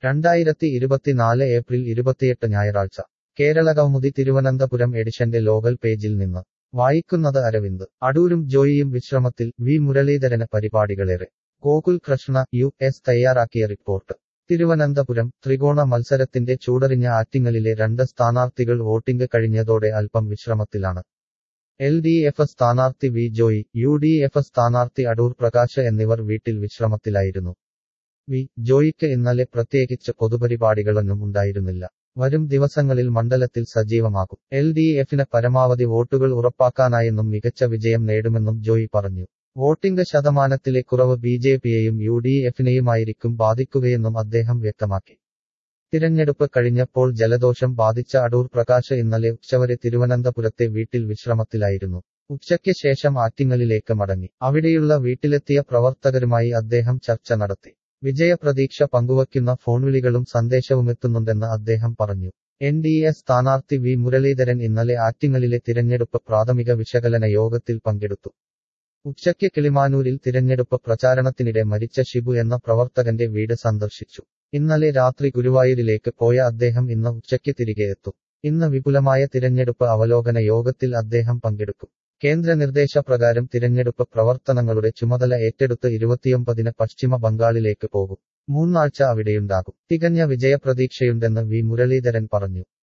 രണ്ടായിരത്തി ഇരുപത്തിനാല് ഏപ്രിൽ ഇരുപത്തിയെട്ട് ഞായറാഴ്ച കേരള കൗമുദി തിരുവനന്തപുരം എഡിഷന്റെ ലോകൽ പേജിൽ നിന്ന് വായിക്കുന്നത് അരവിന്ദ് അടൂരും ജോയിയും വിശ്രമത്തിൽ വി മുരളീധരന് പരിപാടികളേറെ ഗോകുൽ കൃഷ്ണ യു എസ് തയ്യാറാക്കിയ റിപ്പോർട്ട് തിരുവനന്തപുരം ത്രികോണ മത്സരത്തിന്റെ ചൂടറിഞ്ഞ ആറ്റിങ്ങലിലെ രണ്ട് സ്ഥാനാർത്ഥികൾ വോട്ടിംഗ് കഴിഞ്ഞതോടെ അല്പം വിശ്രമത്തിലാണ് എൽ ഡി എഫ് സ്ഥാനാർത്ഥി V Joy U D F സ്ഥാനാർത്ഥി അടൂർ പ്രകാശ് എന്നിവർ വീട്ടിൽ വിശ്രമത്തിലായിരുന്നു വി ജോയിക്ക് ഇന്നലെ പ്രത്യേകിച്ച് പൊതുപരിപാടികളൊന്നും ഉണ്ടായിരുന്നില്ല വരും ദിവസങ്ങളിൽ മണ്ഡലത്തിൽ സജീവമാകും എൽ ഡി എഫിന് പരമാവധി വോട്ടുകൾ ഉറപ്പാക്കാനായെന്നും മികച്ച വിജയം നേടുമെന്നും ജോയി പറഞ്ഞു വോട്ടിംഗ് ശതമാനത്തിലെ കുറവ് ബി ജെ പിയെയും യു ഡി എഫിനെയുമായിരിക്കും ബാധിക്കുകയെന്നും അദ്ദേഹം വ്യക്തമാക്കി തിരഞ്ഞെടുപ്പ് കഴിഞ്ഞപ്പോൾ ജലദോഷം ബാധിച്ച അടൂർ പ്രകാശ് ഇന്നലെ ഉച്ചവരെ തിരുവനന്തപുരത്തെ വീട്ടിൽ വിശ്രമത്തിലായിരുന്നു ഉച്ചയ്ക്ക് ശേഷം ആറ്റിങ്ങലിലേക്ക് മടങ്ങി അവിടെയുള്ള വീട്ടിലെത്തിയ പ്രവർത്തകരുമായി അദ്ദേഹം ചർച്ച നടത്തി വിജയപ്രതീക്ഷ പങ്കുവയ്ക്കുന്ന ഫോൺവിളികളും സന്ദേശവുമെത്തുന്നുണ്ടെന്ന് അദ്ദേഹം പറഞ്ഞു എൻ ഡി എ സ്ഥാനാർത്ഥി വി മുരളീധരൻ ഇന്നലെ ആറ്റിങ്ങലിലെ തിരഞ്ഞെടുപ്പ് പ്രാഥമിക വിശകലന യോഗത്തിൽ പങ്കെടുത്തു ഉച്ചയ്ക്ക് കിളിമാനൂരിൽ തിരഞ്ഞെടുപ്പ് പ്രചാരണത്തിനിടെ മരിച്ച ഷിബു എന്ന പ്രവർത്തകന്റെ വീട് സന്ദർശിച്ചു ഇന്നലെ രാത്രി ഗുരുവായൂരിലേക്ക് പോയ അദ്ദേഹം ഇന്ന് ഉച്ചയ്ക്ക് തിരികെ എത്തും ഇന്ന് വിപുലമായ തിരഞ്ഞെടുപ്പ് അവലോകന യോഗത്തിൽ അദ്ദേഹം പങ്കെടുക്കും കേന്ദ്ര നിർദ്ദേശപ്രകാരം തിരഞ്ഞെടുപ്പ് പ്രവർത്തനങ്ങളുടെ ചുമതല ഏറ്റെടുത്ത് ഇരുപത്തിയൊമ്പതിന് പശ്ചിമ ബംഗാളിലേക്ക് പോകും മൂന്നാഴ്ച അവിടെയുണ്ടാകും തികഞ്ഞ വിജയപ്രതീക്ഷയുണ്ടെന്ന് വി മുരളീധരൻ പറഞ്ഞു